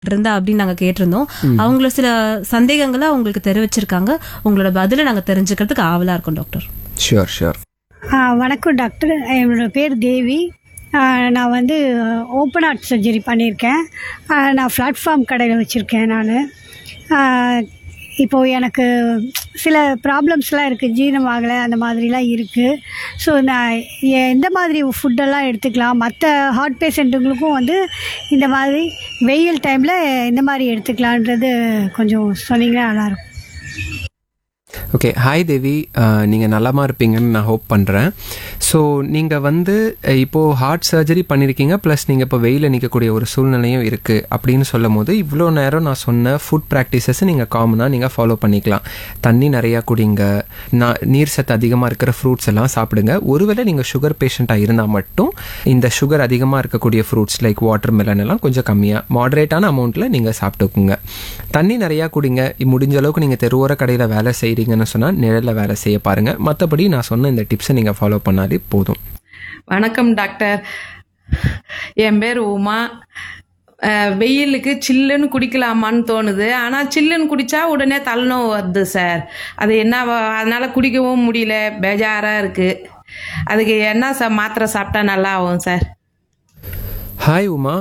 இருந்தா அப்படின்னு நாங்க கேட்டிருந்தோம் அவங்கள சில சந்தேகங்களை உங்களுக்கு தெரிவிச்சிருக்காங்க உங்களோட பதில நாங்க தெரிஞ்சுக்கிறதுக்கு ஆவலா இருக்கோம் டாக்டர் ஷியோர் ஷியோர் ஆ, வணக்கம் டாக்டர் என்னோட பேர் தேவி ஆ, நான் வந்து ஓப்பன் ஹார்ட் சர்ஜரி பண்ணியிருக்கேன் ஆ, நான் பிளாட்ஃபார்ம் கடையில் வச்சுருக்கேன் நான் இப்போது எனக்கு சில ப்ராப்ளம்ஸ்லாம் இருக்குது ஜீரணம் ஆகலை அந்த மாதிரிலாம் இருக்குது ஸோ நான் எ- எந்த மாதிரி ஃபுட்டெல்லாம் எடுத்துக்கலாம் மற்ற ஹார்ட் பேஷண்ட்டுங்களுக்கும் வந்து இந்த மாதிரி வெயில் டைமில் எந்த மாதிரி எடுத்துக்கலான்றது கொஞ்சம் சொன்னீங்கன்னா நல்லாயிருக்கும் ஓகே ஹாய் தேவி நீங்கள் நலமாக இருப்பீங்கன்னு நான் ஹோப் பண்ணுறேன் ஸோ நீங்கள் வந்து அஹ், இப்போ ஹார்ட் சர்ஜரி பண்ணியிருக்கீங்க ப்ளஸ் நீங்கள் இப்போ வெயிலில் நிற்கக்கூடிய ஒரு சூழ்நிலையும் இருக்குது அப்படின்னு சொல்லும் போது இவ்வளோ நேரம் நான் சொன்ன ஃபுட் ப்ராக்டிசஸை நீங்கள் காமனாக நீங்கள் ஃபாலோ பண்ணிக்கலாம் தண்ணி நிறையா குடிங்க நான் நீர் சத்து அதிகமாக இருக்கிற ஃப்ரூட்ஸ் எல்லாம் சாப்பிடுங்க ஒருவேளை நீங்கள் சுகர் பேஷண்ட்டாக இருந்தால் மட்டும் இந்த சுகர் அதிகமாக இருக்கக்கூடிய ஃப்ரூட்ஸ் லைக் வாட்டர் மெலன் எல்லாம் கொஞ்சம் கம்மியாக மாடரேட்டான அமௌண்ட்டில் நீங்கள் சாப்பிட்டுக்குங்க தண்ணி நிறையா குடிங்க முடிஞ்ச அளவுக்கு நீங்கள் தெருவோர கடையில் வேலை செய்கிறீங்கன்னு சொன்னால் நிழலில் வேலை செய்ய பாருங்கள் மற்றபடி நான் சொன்ன இந்த டிப்ஸை நீங்கள் ஃபாலோ பண்ணாலே போதும் வணக்கம் டாக்டர் என் பேர் உமா அஹ், வெயிலுக்கு சில்லுன்னு குடிக்கலாமான்னு தோணுது ஆனால் சில்லுன்னு குடித்தா உடனே தலைநோவு வருது சார் அது என்ன வ- அதனால குடிக்கவும் முடியல பேஜாராக இருக்குது அதுக்கு என்ன சார் மாத்திரை சாப்பிட்டா நல்லா ஆகும் சார் ஹாய் உமா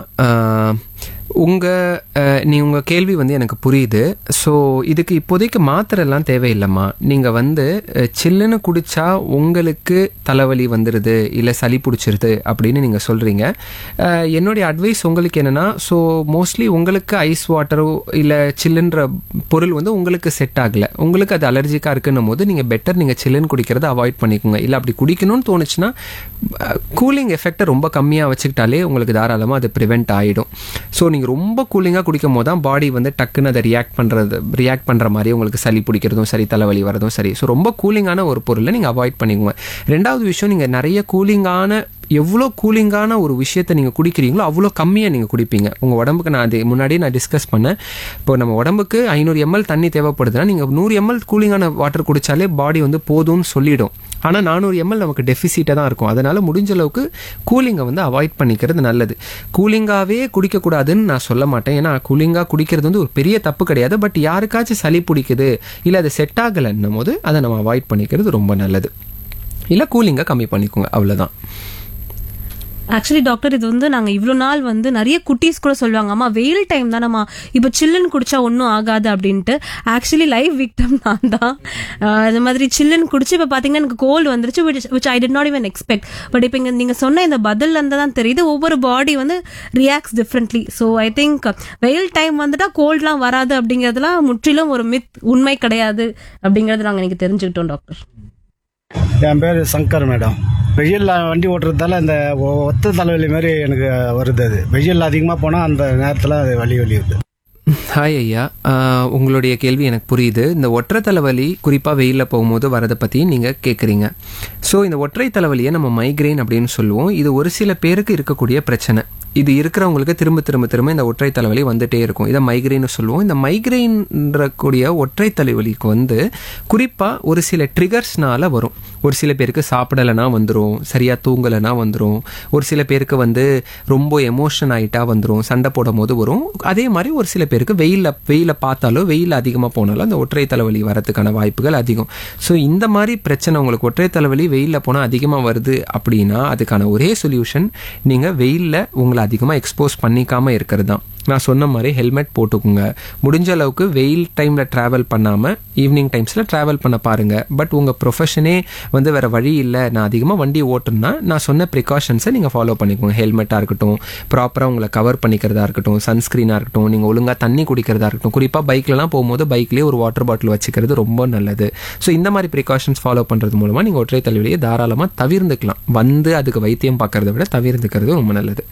உங்கள் நீ உங்கள் கேள்வி வந்து எனக்கு புரியுது ஸோ இதுக்கு இப்போதைக்கு மாத்திரை எல்லாம் தேவையில்லைம்மா நீங்கள் வந்து அஹ், சில்லுன்னு குடிச்சா உங்களுக்கு தலைவலி வந்துடுது இல்லை சளி பிடிச்சிருது அப்படின்னு நீங்கள் சொல்கிறீங்க என்னுடைய அட்வைஸ் உங்களுக்கு என்னென்னா ஸோ மோஸ்ட்லி உங்களுக்கு ஐஸ் வாட்டரோ இல்லை சில்லுன்ற பொருள் வந்து உங்களுக்கு செட் ஆகலை உங்களுக்கு அது அலர்ஜிக்காக இருக்குன்னும் போது நீங்கள் பெட்டர் நீங்கள் சில்லுன்னு குடிக்கிறத அவாய்ட் பண்ணிக்கோங்க இல்லை அப்படி குடிக்கணும்னு தோணுச்சுன்னா கூலிங் எஃபெக்டை ரொம்ப கம்மியாக வச்சுக்கிட்டாலே உங்களுக்கு தாராளமாக அது ப்ரிவெண்ட் ஆகிடும் ஸோ நீங்கள் ரொம்ப கூலிங்காக குடிக்கும் போது தான் பாடி வந்து டக்குன்னு அதை ரியாக்ட் பண்ணுறது ரியாக்ட் பண்ணுற மாதிரி உங்களுக்கு சளி பிடிக்கிறதும் சரி தலைவலி வரதும் சரி ஸோ ரொம்ப கூலிங்கான ஒரு பொருளை நீங்கள் அவாய்ட் பண்ணிக்கோங்க ரெண்டாவது விஷயம் நீங்கள் நிறைய கூலிங்கான எவ்வளோ கூலிங்கான ஒரு விஷயத்தை நீங்கள் குடிக்கிறீங்களோ அவ்வளோ கம்மியாக நீங்கள் குடிப்பீங்க உங்கள் உடம்புக்கு நான் அது முன்னாடியே நான் டிஸ்கஸ் பண்ணேன் இப்போ நம்ம உடம்புக்கு ஐநூறு எம்எல் தண்ணி தேவைப்படுதுன்னா நீங்கள் நூறு எம்எல் கூலிங்கான வாட்டர் குடித்தாலே பாடி வந்து போதும்னு சொல்லிடும் ஆனால் நானூறு எம்எல் நமக்கு டெஃபிசிட்டாக தான் இருக்கும் அதனால் முடிஞ்ச அளவுக்கு கூலிங்கை வந்து அவாய்ட் பண்ணிக்கிறது நல்லது கூலிங்காகவே குடிக்கக்கூடாதுன்னு நான் சொல்ல மாட்டேன் ஏன்னா கூலிங்காக குடிக்கிறது வந்து ஒரு பெரிய தப்பு கிடையாது பட் யாருக்காச்சும் சளி பிடிக்குது இல்லை அது செட் ஆகலைன்னும் போது அதை நம்ம அவாய்ட் பண்ணிக்கிறது ரொம்ப நல்லது இல்லை கூலிங்கை கம்மி பண்ணிக்கோங்க அவ்வளோதான் ஆக்சுவலி டாக்டர் இது வந்து நாங்க இவ்வளவு நாள் வந்து நிறைய குட்டீஸ் கூட சொல்லுவாங்க அம்மா வெயில் டைம் தானம்மா இப்ப சில்லுன்னு குடிச்சா ஒன்றும் ஆகாது அப்படின்ட்டு ஆக்சுவலி லைவ் விக்டம் நான் தான் ஆஹ் இந்த மாதிரி சில்லுன்னு குடிச்சு இப்ப பாத்தீங்கன்னா எனக்கு கோல்டு வந்துருச்சு which I did not even expect but இப்போ இங்க நீங்க சொன்ன இந்த பதில்ல இருந்து தான் தெரியுது ஒவ்வொரு பாடி வந்து reacts differently so I think வெயில் டைம் வந்துட்டா கோல்ட்லாம் வராது அப்படிங்கிறதுலாம் முற்றிலும் ஒரு மித் உண்மை கிடையாது அப்படிங்கறது நாங்க இன்னைக்கு தெரிஞ்சுக்கிட்டோம் டாக்டர் என் பேர் சங்கர் மேடம் வெயிலில் வண்டி ஓட்டுறதால இந்த ஒ- ஒத்த தலைவலி மாதிரி எனக்கு வருது அது வெயில் அதிகமாக போனால் அந்த நேரத்தில் அது வலி வலி வருது ஹாய் ஐயா ஆஹ் உங்களுடைய கேள்வி எனக்கு புரியுது இந்த ஒற்றை தலைவலி குறிப்பாக வெயிலில் போகும்போது வரதை பற்றி நீங்கள் கேட்குறீங்க ஸோ இந்த ஒற்றை தலைவலியை நம்ம மைக்ரெயின் அப்படின்னு சொல்லுவோம் இது ஒரு சில பேருக்கு இருக்கக்கூடிய பிரச்சனை இது இருக்கிறவங்களுக்கு திரும்ப திரும்ப திரும்ப இந்த ஒற்றை தலைவலி வந்துட்டே இருக்கும் இதை மைக்ரெயின் சொல்லுவோம் இந்த மைக்ரெயின்ற கூடிய ஒற்றை தலைவலிக்கு வந்து குறிப்பாக ஒரு சில ட்ரிகர்ஸ்னால வரும் ஒரு சில பேருக்கு சாப்பிடலைன்னா வந்துடும் சரியாக தூங்கலைன்னா வந்துடும் ஒரு சில பேருக்கு வந்து ரொம்ப எமோஷன் ஆகிட்டா வந்துடும் சண்டை போடும் போது வரும் அதே மாதிரி ஒரு சில பேருக்கு வெயிலில் வெயில பார்த்தாலோ வெயில் அதிகமாக போனாலும் அந்த ஒற்றை தலைவலி வரதுக்கான வாய்ப்புகள் அதிகம் ஸோ இந்த மாதிரி பிரச்சனை உங்களுக்கு ஒற்றை தலைவலி வெயிலில் போனால் அதிகமாக வருது அப்படின்னா அதுக்கான ஒரே சொல்யூஷன் நீங்கள் வெயிலில் உங்களை அதிகமாக எக்ஸ்போஸ் பண்ணிக்காமல் இருக்கிறது தான் நான் சொன்ன மாதிரி ஹெல்மெட் போட்டுக்குங்க முடிஞ்ச அளவுக்கு வெயில் டைமில் ட்ராவல் பண்ணாமல் ஈவினிங் டைம்ஸில் ட்ராவல் பண்ண பாருங்கள் பட் உங்கள் ப்ரொஃபஷனே வந்து வேறு வழி இல்லை நான் அதிகமாக வண்டி ஓட்டணும்னா நான் சொன்ன ப்ரிகாஷன்ஸை நீங்கள் ஃபாலோ பண்ணிக்கோங்க ஹெல்மெட்டாக இருக்கட்டும் ப்ராப்பராக உங்களை கவர் பண்ணிக்கிறதா இருக்கட்டும் சன்ஸ்க்ரீனாக இருக்கட்டும் நீங்கள் ஒழுங்காக தண்ணி குடிக்கிறதா இருக்கட்டும் குறிப்பாக பைக்லலாம் போகும்போது பைக்லேயே ஒரு வாட்டர் பாட்டில் வச்சுக்கிறது ரொம்ப நல்லது ஸோ இந்த மாதிரி ப்ரிகாஷன்ஸ் ஃபாலோ பண்ணுறது மூலமாக நீங்கள் ஒற்றை தலைவலியை தாராளமாக தவிர்ந்துக்கலாம் வந்து அதுக்கு வைத்தியம் பார்க்கறத விட தவிர்த்துக்கிறது ரொம்ப நல்லது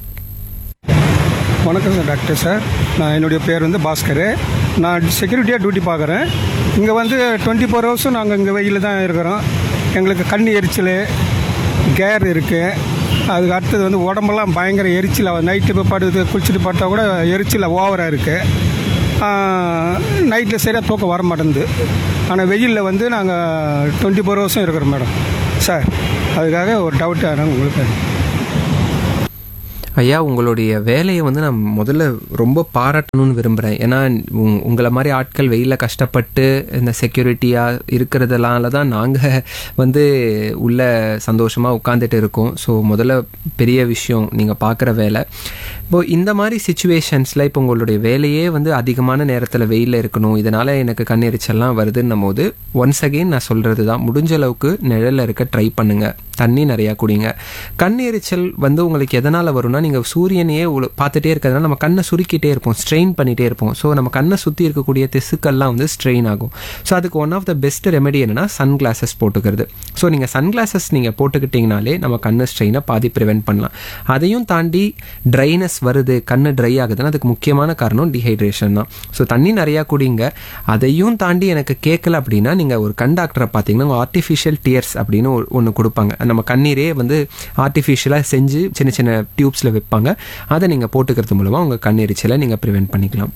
வணக்கம் சார் டாக்டர் சார் நான் என்னுடைய பேர் வந்து பாஸ்கர் நான் செக்யூரிட்டியாக டியூட்டி பார்க்குறேன் இங்கே வந்து டுவெண்ட்டி ஃபோர் ஹவர்ஸும் நாங்கள் இங்கே வெயிலில் தான் இருக்கிறோம் எங்களுக்கு கண் எரிச்சல் கேர் இருக்குது அதுக்கு அடுத்தது வந்து உடம்பெல்லாம் பயங்கர எரிச்சல் நைட்டு இப்போ படுத்து குளிச்சுட்டு படுத்தா கூட எரிச்சல் ஓவராக இருக்குது நைட்டில் சரியாக தூக்கம் வர மாட்டேங்குது ஆனால் வெயிலில் வந்து நாங்கள் டுவெண்ட்டி ஃபோர் ஹவர்ஸும் இருக்கிறோம் மேடம் சார் அதுக்காக ஒரு டவுட் ஆனால் உங்களுக்கு ஐயா உங்களுடைய வேலையை வந்து நான் முதல்ல ரொம்ப பாராட்டணும்னு விரும்புகிறேன் ஏன்னா உங்- உங்களை மாதிரி ஆட்கள் வெயிலில் கஷ்டப்பட்டு இந்த செக்யூரிட்டியாக இருக்கிறதுனால தான் நாங்கள் வந்து உள்ள சந்தோஷமாக உட்காந்துட்டு இருக்கோம் ஸோ முதல்ல பெரிய விஷயம் நீங்கள் பார்க்குற வேலை இப்போ இந்த மாதிரி சுச்சுவேஷன்ஸில் இப்போ உங்களுடைய வேலையே வந்து அதிகமான நேரத்தில் வெயிலில் இருக்கணும் இதனால் எனக்கு கண்ணெரிச்சல்லாம் வருதுன்னும் போது ஒன்ஸ் அகெயின் நான் சொல்கிறது தான் முடிஞ்ச அளவுக்கு நிழலில் இருக்க ட்ரை பண்ணுங்கள் தண்ணி நிறையா குடிங்க கண் எரிச்சல் வந்து உங்களுக்கு எதனால் வரும்னா நீங்கள் சூரியனையே உள்ள- பார்த்துட்டே இருக்கிறதுனால நம்ம கண்ணை சுருக்கிட்டே இருப்போம் ஸ்ட்ரெயின் பண்ணிகிட்டே இருப்போம் ஸோ நம்ம கண்ணை சுற்றி இருக்கக்கூடிய திசுக்கள்லாம் வந்து ஸ்ட்ரெயின் ஆகும் ஸோ அதுக்கு one of the best remedy என்னன்னா சன் கிளாஸஸ் போட்டுக்கிறது ஸோ நீங்கள் சன் கிளாஸஸ் நீங்கள் போட்டுக்கிட்டிங்கனாலே நம்ம கண்ணு ஸ்ட்ரெயினை பாதி ப்ரிவென்ட் பண்ணலாம் அதையும் தாண்டி ட்ரைனஸ் வருது கண்ணு ட்ரை ஆகுதுன்னா அதுக்கு முக்கியமான காரணம் டீஹைட்ரேஷன் தான் ஸோ தண்ணி நிறையா குடிங்க அதையும் தாண்டி எனக்கு கேட்கல அப்படின்னா நீங்கள் ஒரு கண் டாக்டரை பார்த்தீங்கன்னா ஆர்டிஃபிஷியல் டியர்ஸ் அப்படின்னு ஒன்று கொடுப்பாங்க நம்ம கண்ணீரே வந்து ஆர்டிஃபிஷியலாக செஞ்சு சின்ன சின்ன டியூப்ஸில் வைப்பாங்க அதை நீங்கள் போட்டுக்கிறது மூலமாக உங்கள் கண்ணெரிச்சலை நீங்கள் ப்ரிவென்ட் பண்ணிக்கலாம்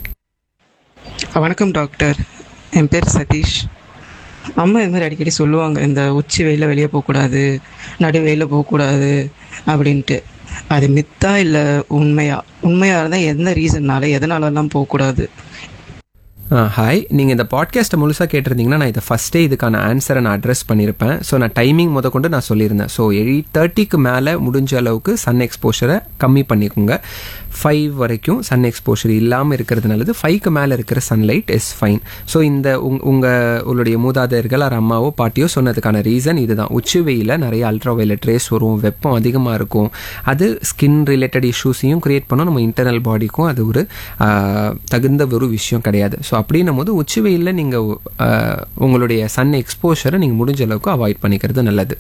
வணக்கம் டாக்டர் என் பேர் சதீஷ் அம்மா இது மாதிரி அடிக்கடி சொல்லுவாங்க இந்த உச்சி வெயில வெளியே போகக்கூடாது நடு வெயில போகக்கூடாது அப்படின்ட்டு அது மித்தா இல்லை உண்மையா உண்மையாக இருந்தால் எந்த ரீசன்னால எதனாலலாம் போகக்கூடாது ஹாய் நீங்கள் இந்த பாட்காஸ்ட்டை முழுசாக கேட்டிருந்தீங்கன்னா நான் இதை ஃபஸ்ட்டே இதுக்கான ஆன்சரை நான் அட்ரஸ் பண்ணியிருப்பேன் ஸோ நான் டைமிங் முத கொண்டு நான் சொல்லியிருந்தேன் ஸோ எயிட் தேர்ட்டிக்கு மேலே முடிஞ்ச அளவுக்கு சன் எக்ஸ்போஷரை கம்மி பண்ணிக்கோங்க ஃபைவ் வரைக்கும் சன் எக்ஸ்போஷர் இல்லாமல் இருக்கிறது நல்லது ஃபைவ்க்கு மேலே இருக்கிற சன்லைட் இஸ் ஃபைன் ஸோ இந்த உங் உங்கள் உங்களுடைய மூதாதையர்கள் ஆர் அம்மாவோ பாட்டியோ சொன்னதுக்கான ரீசன் இதுதான் உச்சி வெயில நிறைய அல்ட்ரா வயலட் ரேஸ் வரும் வெப்பம் அதிகமாக இருக்கும் அது ஸ்கின் ரிலேட்டட் இஷ்யூஸையும் கிரியேட் பண்ணும் நம்ம இன்டர்னல் பாடிக்கும் அது ஒரு ஆஹ், தகுந்த ஒரு விஷயம் கிடையாது ஸோ அப்படின்னும் போது உச்சி வெயிலில் நீங்கள் உங்களுடைய சன் எக்ஸ்போஷரை நீங்கள் முடிஞ்ச அளவுக்கு அவாய்ட் பண்ணிக்கிறது நல்லது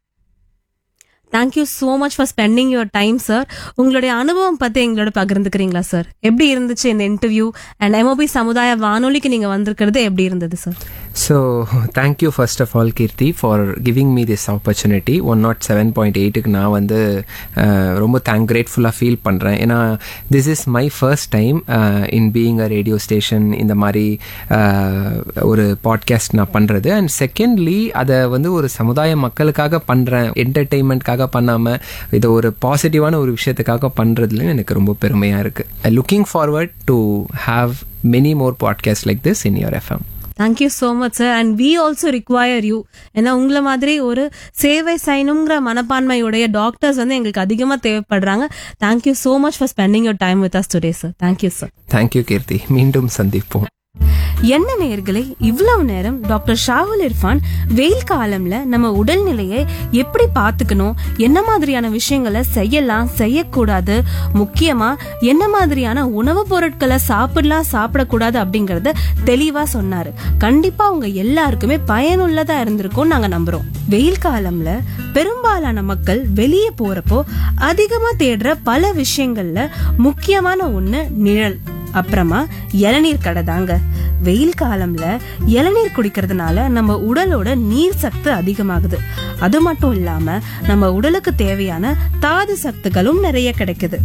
thank you so much for spending your time sir உங்களுடைய அனுபவம் பற்றி எங்களோட பகிர்ந்துக்கிறீங்களா சார் எப்படி இருந்துச்சு இந்த இன்டர்வியூ அண்ட் எம்ஓபி சமுதாய வானொலிக்கு நீங்கள் வந்திருக்கிறது எப்படி இருந்தது sir so thank you first of all Keerthi for giving me this opportunity one nought seven point எயிட்டுக்கு நான் வந்து அஹ், ரொம்ப தேங்க் கிரேட்ஃபுல்லாக ஃபீல் பண்ணுறேன் ஏன்னா this is my first time in being a radio station இந்த மாதிரி அஹ், ஒரு பாட்காஸ்ட் நான் பண்ணுறது அண்ட் செகண்ட்லி அதை வந்து ஒரு சமுதாய மக்களுக்காக பண்ணுறேன் என்டர்டெயின்மெண்ட்காக பண்ணாமல் இதை ஒரு பாசிட்டிவான ஒரு விஷயத்துக்காக பண்ணுறதுல எனக்கு ரொம்ப பெருமையாக இருக்குது looking forward to have many more podcast like this in your FM thank you so much sir and we also require you ஏன்னா உங்களை மாதிரி ஒரு சேவை செய்யணுங்கிற மனப்பான்மையுடைய டாக்டர்ஸ் வந்து எங்களுக்கு அதிகமாக தேவைப்படுறாங்க thank you so much for spending your time with us today sir thank you sir thank you Keerthi மீண்டும் சந்திப்போம் என்ன நேர்களே இவ்வளவு நேரம் டாக்டர் ஷாகுல் இர்ஃபான் வெயில் காலம்ல நம்ம உடல்நிலையை எப்படி பார்த்துக்கணும் என்ன மாதிரியான விஷயங்களை செய்யலாம் செய்யக்கூடாது முக்கியமா என்ன மாதிரியான உணவுப் பொருட்களை சாப்பிடலாம் சாப்பிடக்கூடாது அப்படிங்கறத தெளிவா சொன்னாரு கண்டிப்பா உங்க எல்லாருக்குமே பயனுள்ளதா இருந்திருக்கும் நாங்க நம்புறோம் வெயில் காலம்ல பெரும்பாலான மக்கள் வெளியே போறப்போ அதிகமா தேடுற பல விஷயங்கள்ல முக்கியமான ஒண்ணு நிழல் அப்புறமா இளநீர் கடை தாங்க வெயில் காலம்ல இளநீர் குடிக்கிறதுனால நம்ம உடலோட நீர் சத்து அதிகமாகுது அது மட்டும் இல்லாம நம்ம உடலுக்கு தேவையான தாது சத்துக்களும் நிறைய கிடைக்குது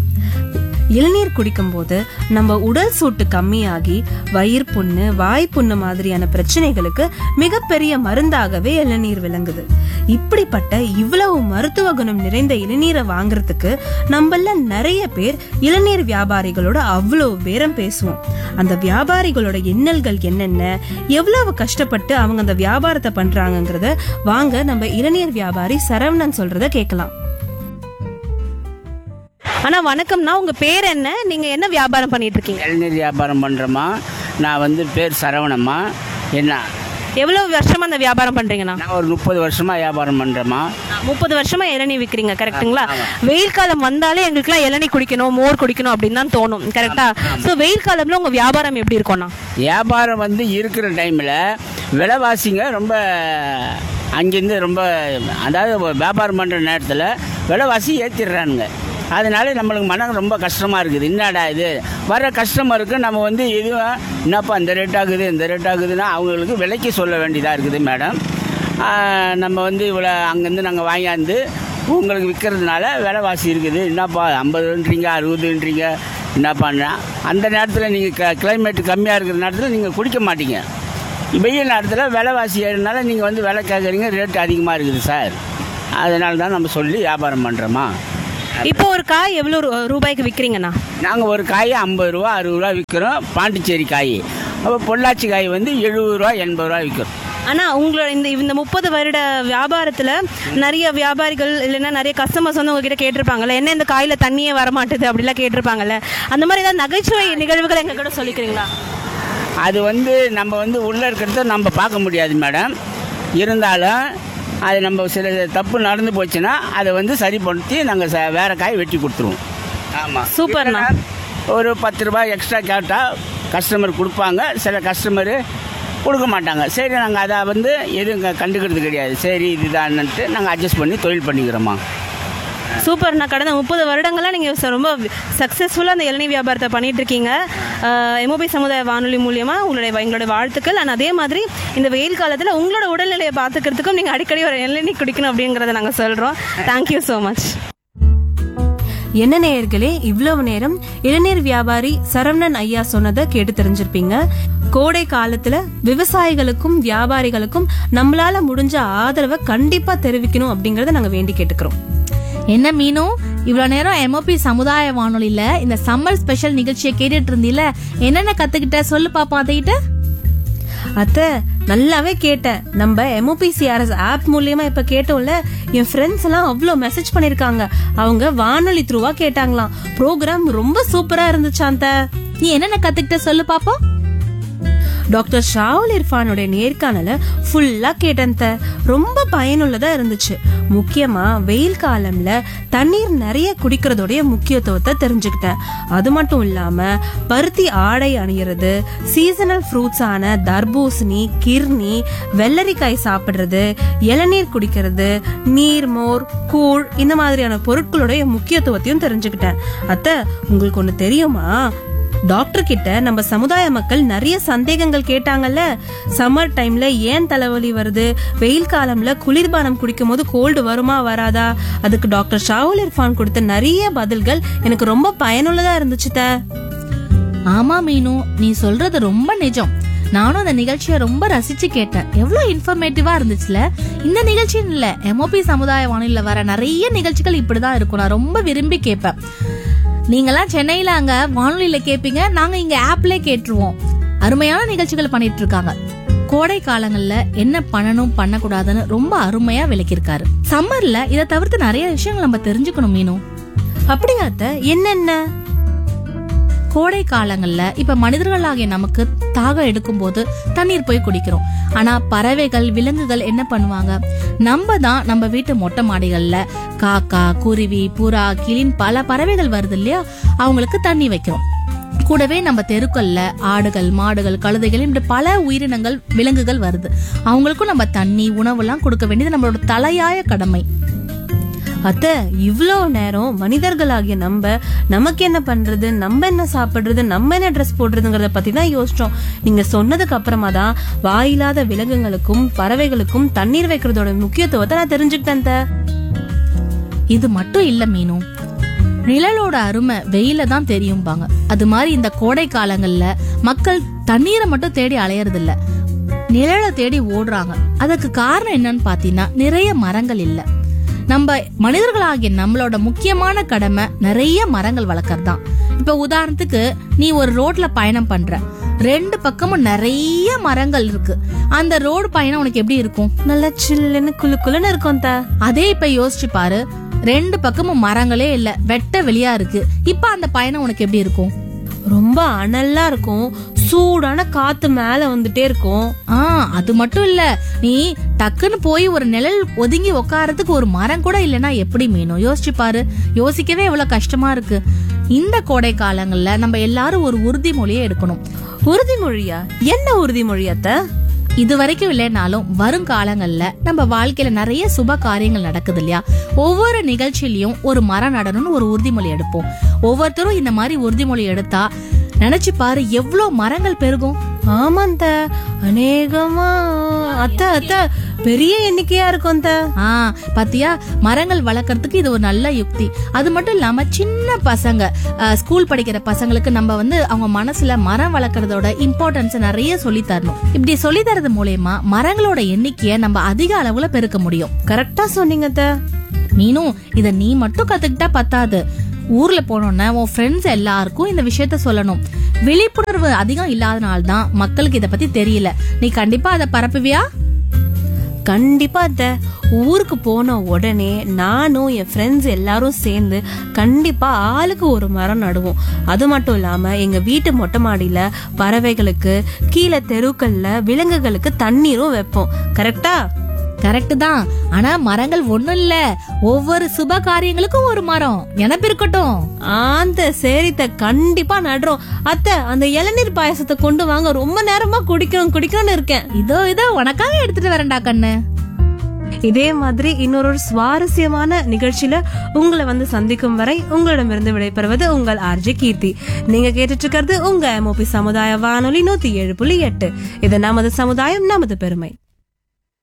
இளநீர் குடிக்கும்போது நம்ம உடல் சூட்டு கம்மியாகி வயிறு புண்ணு வாய் புண்ணு மாதிரியான பிரச்சனைகளுக்கு மிகப்பெரிய மருந்தாகவே இளநீர் விளங்குது இப்படிப்பட்ட இவ்வளவு மருத்துவ குணம் நிறைந்த இளநீரை வாங்குறதுக்கு நம்மள நிறைய பேர் இளநீர் வியாபாரிகளோட அவ்வளவு பேரம் பேசுவோம் அந்த வியாபாரிகளோட எண்ணல்கள் என்னென்ன எவ்வளவு கஷ்டப்பட்டு அவங்க அந்த வியாபாரத்தை பண்றாங்கங்கறத வாங்க நம்ம இளநீர் வியாபாரி சரவணன் சொல்றத கேட்கலாம் ஆனா வணக்கம்னா உங்க பேர் என்ன நீங்க என்ன வியாபாரம் பண்ணிட்டு இருக்கீங்க இளநீர் வியாபாரம் பண்ணுறோமா நான் வந்து பேர் சரவணம்மா என்ன எவ்வளவு வருஷமா அந்த வியாபாரம் பண்றீங்கண்ணா நான் ஒரு முப்பது வருஷமாக வியாபாரம் பண்ணுறேம்மா முப்பது வருஷமா இளநீ விக்கிறீங்க கரெக்ட்டுங்களா வெயில் காலம் வந்தாலே எங்களுக்குலாம் இளநீ குடிக்கணும் மோர் குடிக்கணும் அப்படின்னு தான் தோணும் கரெக்டா சோ வெயில் காலம்ல உங்க வியாபாரம் எப்படி இருக்கும்ண்ணா வியாபாரம் வந்து இருக்கிற டைமில் விலைவாசிங்க ரொம்ப அங்கேருந்து ரொம்ப அதாவது வியாபாரம் பண்ணுற நேரத்தில் விலைவாசி ஏற்றிடுறானுங்க அதனால நம்மளுக்கு மனம் ரொம்ப கஷ்டமாக இருக்குது என்னடா இது வர கஸ்டமருக்கு நம்ம வந்து எதுவும் என்னப்பா இந்த ரேட் ஆகுது இந்த ரேட் ஆகுதுன்னா அவங்களுக்கு விலைக்கு சொல்ல வேண்டியதாக இருக்குது மேடம் ஆஹ் நம்ம வந்து இவ்வளோ அங்கேருந்து நாங்கள் வாங்கியாந்து உங்களுக்கு விற்கிறதுனால விலைவாசி இருக்குது என்னப்பா ஐம்பதுன்றீங்க அறுபதுன்றீங்க என்னப்பான்னா அந்த நேரத்தில் நீங்கள் க கிளைமேட் கம்மியாக இருக்கிற நேரத்தில் நீங்கள் குடிக்க மாட்டீங்க வெயில் நேரத்தில் விலைவாசி ஏறினால நீங்கள் வந்து விலை கேட்குறீங்க ரேட் அதிகமாக இருக்குது சார் அதனால தான் நம்ம சொல்லி வியாபாரம் பண்ணுறோமா இப்போ ஒரு காய் எவ்வளவு ரூ- ரூபாய்க்கு விக்கிறீங்கண்ணா நாங்கள் ஒரு காய் ஐம்பது ரூபா அறுபது ரூபா விற்கிறோம் பாண்டிச்சேரி காய் அப்போ பொள்ளாச்சி காய் வந்து எழுபது ரூபா எண்பது ரூபா விற்கிறோம் ஆனா உங்களோட இந்த இந்த முப்பது வருட வியாபாரத்துல நிறைய வியாபாரிகள் இல்லைன்னா நிறைய கஸ்டமர்ஸ் வந்து உங்ககிட்ட கேட்டிருப்பாங்கல்ல என்ன இந்த காயில தண்ணியே வர மாட்டுது அப்படிலாம் கேட்டிருப்பாங்கல்ல அந்த மாதிரி ஏதாவது நகைச்சுவை நிகழ்வுகள் எங்க கூட சொல்லிக்கிறீங்களா அது வந்து நம்ம வந்து உள்ளே இருக்கிறத நம்ம பார்க்க முடியாது மேடம் இருந்தாலும் அது நம்ம சில தப்பு நடந்து போச்சுன்னா அதை வந்து சரிப்படுத்தி நாங்கள் ச வேறு காய் வெட்டி கொடுத்துருவோம் ஆமாம் சூப்பர்ண்ணா. ஒரு பத்து ரூபாய் எக்ஸ்ட்ரா கேட்டால் கஸ்டமர் கொடுப்பாங்க சில கஸ்டமரு கொடுக்க மாட்டாங்க சரி நாங்கள் அதை வந்து எதுவும் க- கண்டுக்கிறது கிடையாது சரி இதுதான்னுட்டு நாங்கள் அட்ஜஸ்ட் பண்ணி தொழில் பண்ணிக்கிறோமா சூப்பர்ண்ணா கடந்த முப்பது வருடங்களா நீங்க ச- ரொம்ப சக்சஸ்ஃபுல்லா அந்த இளநீர் வியாபாரத்தை பண்ணிட்டு இருக்கீங்க எம்ஓபி சமுதாய வானொலி மூலியமா உங்களுடைய எங்களுடைய வாழ்த்துக்கள் அண்ட் அதே மாதிரி இந்த வெயில் காலத்துல உங்களோட உடல்நிலையை பார்த்துக்கிறதுக்கும் நீங்க அடிக்கடி ஒரு இளநீர் குடிக்கணும் அப்படிங்கறத நாங்க சொல்றோம் தேங்க்யூ ஸோ மச் என்ன நேயர்களே இவ்வளவு நேரம் இளநீர் வியாபாரி சரவணன் ஐயா சொன்னதை கேட்டு தெரிஞ்சிருப்பீங்க கோடை காலத்துல விவசாயிகளுக்கும் வியாபாரிகளுக்கும் நம்மளால முடிஞ்ச ஆதரவை கண்டிப்பா தெரிவிக்கணும் அப்படிங்கறத நாங்க வேண்டி கேட்டுக்கிறோம் என்ன மீனும் இவ்வளவு நேரம் எம்ஓபி சமுதாய வானொலியில இந்த சம்மர் ஸ்பெஷல் நிகழ்ச்சியை கேட்டுட்டு இருந்தீல என்னென்ன கத்துக்கிட்ட சொல்லு பாப்பா அதைகிட்ட அத்தை நல்லாவே கேட்டேன் நம்ம எம்ஓபிசிஆர்எஸ் ஆப் மூலியமா இப்ப கேட்டோம்ல என் ஃப்ரெண்ட்ஸ் எல்லாம் அவ்வளோ மெசேஜ் பண்ணிருக்காங்க அவங்க வானொலி த்ரூவா கேட்டாங்களாம் ப்ரோக்ராம் ரொம்ப சூப்பரா இருந்துச்சாந்த நீ என்னென்ன கத்துக்கிட்ட சொல்லு பாப்போம் டாக்டர் ஷாவுல் இர்ஃபானுடைய நேர்காணல ஃபுல்லா கேட்டேன் த. ரொம்ப பயனுள்ளதா இருந்துச்சு முக்கியமா வெயில் காலம்ல தண்ணீர் நிறைய குடிக்கிறதோடைய முக்கியத்துவத்தை தெரிஞ்சுக்கிட்டேன் அது மட்டும் இல்லாம பருத்தி ஆடை அணியிறது சீசனல் ஃப்ரூட்ஸான தர்பூசணி கிர்னி வெள்ளரிக்காய் சாப்பிடுறது இளநீர் குடிக்கிறது நீர்மோர் கூழ் இந்த மாதிரியான பொருட்களுடைய முக்கியத்துவத்தையும் தெரிஞ்சுக்கிட்டேன் அத்தை உங்களுக்கு ஒண்ணு தெரியுமா டாக்டர் கிட்ட நம்ம சமுதாய மக்கள் நிறைய சந்தேகங்கள் கேட்டாங்கல்ல சம்மர் டைம்ல ஏன் தலைவலி வருது வெயில் காலம்ல குளிர்பானம் குடிக்கும் போது கோல்டு வருமா வராதா அதுக்கு டாக்டர் ஷாவுல் இர்ஃபான் கொடுத்த நிறைய பதில்கள் எனக்கு ரொம்ப பயனுள்ளதா இருந்துச்சு த ஆமா மீனு நீ சொல்றது ரொம்ப நிஜம் நானும் அந்த நிகழ்ச்சியை ரொம்ப ரசிச்சு கேட்டேன் எவ்வளவு இன்ஃபர்மேட்டிவா இருந்துச்சுல இந்த நிகழ்ச்சின்னு இல்ல எம்ஓபி சமுதாய வானிலையில வர நிறைய நிகழ்ச்சிகள் இப்படிதான் இருக்கும் நான் ரொம்ப விரும்பி கேட்பேன் நீங்கெல்லாம் சென்னையில அங்க வானொலியில கேப்பீங்க நாங்க இங்க ஆப்ல கேட்டுருவோம் அருமையான நிகழ்ச்சிகள் பண்ணிட்டு இருக்காங்க கோடை காலங்கள்ல என்ன பண்ணணும் பண்ணக்கூடாதுன்னு ரொம்ப அருமையா விளக்கியிருக்காரு சம்மர்ல இதை தவிர்த்து நிறைய விஷயங்கள் நம்ம தெரிஞ்சுக்கணும் மீனும் அப்படியா அத்தை என்னென்ன கோடை காலங்கள்ல இப்ப மனிதர்களாகிய நமக்கு தாகம் எடுக்கும்போது தண்ணீர் போய் குடிக்கிறோம் ஆனா பறவைகள் விலங்குகள் என்ன பண்ணுவாங்க நம்ம தான் நம்ம வீட்டு மொட்டை மாடிகள்ல காக்கா குருவி புறா கிளின் பல பறவைகள் வருது இல்லையா அவங்களுக்கு தண்ணி வைக்கிறோம் கூடவே நம்ம தெருக்கள்ல ஆடுகள் மாடுகள் கழுதைகள் இப்படி பல உயிரினங்கள் விலங்குகள் வருது அவங்களுக்கும் நம்ம தண்ணி உணவெல்லாம் கொடுக்க வேண்டியது நம்மளோட தலையாய கடமை அத்தை இவ்வளோ நேரம் மனிதர்களாகிய நம்ம நமக்கு என்ன பண்றது நம்ம என்ன சாப்பிடுறது நம்ம என்ன ட்ரெஸ் போடுறதுங்கிறத பத்தி தான் யோசிச்சோம் நீங்க சொன்னதுக்கு அப்புறமா தான் வாயில்லாத விலங்குகளுக்கும் பறவைகளுக்கும் தண்ணீர் வைக்கிறதோட முக்கியத்துவத்தை நான் தெரிஞ்சுக்கிட்டேன் அத்தை. இது மட்டும் இல்ல மீனும் நிழலோட அருமை வெயில தான் தெரியும்பாங்க அது மாதிரி இந்த கோடை காலங்கள்ல மக்கள் தண்ணீரை மட்டும் தேடி அலையறது இல்ல நிழலை தேடி ஓடுறாங்க அதுக்கு காரணம் என்னன்னு பாத்தீங்கன்னா நிறைய மரங்கள் இல்ல நம்ம மனிதர்களாகிய நம்மளோட முக்கியமான கடமை நிறைய மரங்கள் வளர்க்கறது தான் இப்ப உதாரணத்துக்கு நீ ஒரு ரோட்ல பயணம் பண்ற ரெண்டு பக்கமும் நிறைய மரங்கள் இருக்கு அந்த ரோடு பயணம் உனக்கு எப்படி இருக்கும் நல்லா சில்லுன்னு குளு குளுன்னு இருக்கும் அத்தை. அதே இப்ப யோசிச்சு பாரு ரெண்டு பக்கமும் மரங்களே இல்ல வெட்ட வெளியா இருக்கு இப்ப அந்த பயணம் உனக்கு எப்படி இருக்கும் ரொம்ப அனலா இருக்கும் சூடான காத்து மேல வந்துட்டே இருக்கும் ஆ அது மட்டும் இல்ல நீ டக்குன்னு போய் ஒரு நிழல் ஒதுங்கி உட்காரத்துக்கு ஒரு மரம் கூட இல்லைன்னா எப்படி மீனும் யோசிச்சு பாரு யோசிக்கவே எவ்வளவு கஷ்டமா இருக்கு இந்த கோடை காலங்கள்ல நம்ம எல்லாரும் ஒரு உறுதிமொழியை எடுக்கணும் உறுதிமொழியா என்ன உறுதிமொழி அத்தை இது வரைக்கும் இல்லைனாலும் வரும் காலங்கள்ல நம்ம வாழ்க்கையில நிறைய சுப காரியங்கள் நடக்குது இல்லையா ஒவ்வொரு நிகழ்ச்சியிலயும் ஒரு மரம் நடணும்னு ஒரு உறுதிமொழி எடுப்போம் ஒவ்வொருத்தரும் இந்த மாதிரி உறுதிமொழி எடுத்தா நினைச்சு பாரு எவ்வளவு மரங்கள் பெருகும் ஆமாந்த அநேகமா அத்தை அத்தை பெரிய எண்ணிக்கையா இருக்கும் அத்தை. ஆ பாத்தியா மரங்கள் வளர்க்கறதுக்கு இது ஒரு நல்ல யுக்தி அது மட்டும் இல்லாம சின்ன பசங்க அஹ், ஸ்கூல் படிக்கிற பசங்களுக்கு நம்ம வந்து அவங்க மனசுல மரம் வளர்க்கறதோட இம்பார்ட்டன்ஸ் நிறைய சொல்லி தரணும் இப்படி சொல்லி தரது மூலயமா மரங்களோட எண்ணிக்கையை நம்ம அதிக அளவுல பெருக்க முடியும் கரெக்டா சொன்னீங்க அத்தை. மீனும் இத நீ மட்டும் கத்துக்கிட்டா பத்தாது ஊர்ல போனோன்னா உன் ஃப்ரெண்ட்ஸ் எல்லாருக்கும் இந்த விஷயத்த சொல்லணும் விழிப்புணர்வு அதிகம் இல்லாதனால தான் மக்களுக்கு இத பத்தி தெரியல நீ கண்டிப்பா அதை பரப்புவியா கண்டிப்பா அத்தை ஊருக்கு போன உடனே நானும் என் ஃப்ரெண்ட்ஸ் எல்லாரும் சேர்ந்து கண்டிப்பா ஆளுக்கு ஒரு மரம் நடுவோம் அது மட்டும் இல்லாம எங்க வீட்டு மொட்டை மாடியில பறவைகளுக்கு கீழே தெருக்கள்ல விலங்குகளுக்கு தண்ணீரும் வைப்போம் கரெக்டா கரெக்ட் தான் ஆனா மரங்கள் ஒண்ணும் இல்ல ஒவ்வொரு சுப காரியங்களுக்கும் ஒரு மரம் நினப்பு இருக்கட்டும் அந்த சேரித்த கண்டிப்பா நடுறோம் அத்தை அந்த இளநீர் பாயசத்தை கொண்டு வாங்க ரொம்ப நேரமா குடிக்கணும் குடிக்கணும்னு இருக்கேன் இதோ இதோ உனக்காக எடுத்துட்டு வரேன்டா கண்ணு இதே மாதிரி இன்னொரு ஒரு சுவாரஸ்யமான நிகழ்ச்சியில உங்களை வந்து சந்திக்கும் வரை உங்களிடமிருந்து விடைபெறுவது உங்கள் ஆர்ஜே கீர்த்தி நீங்க கேட்டுட்டு இருக்கிறது உங்க எம்ஓபி சமுதாய வானொலி நூத்தி ஏழு புள்ளி எட்டு இது நமது சமுதாயம் நமது பெருமை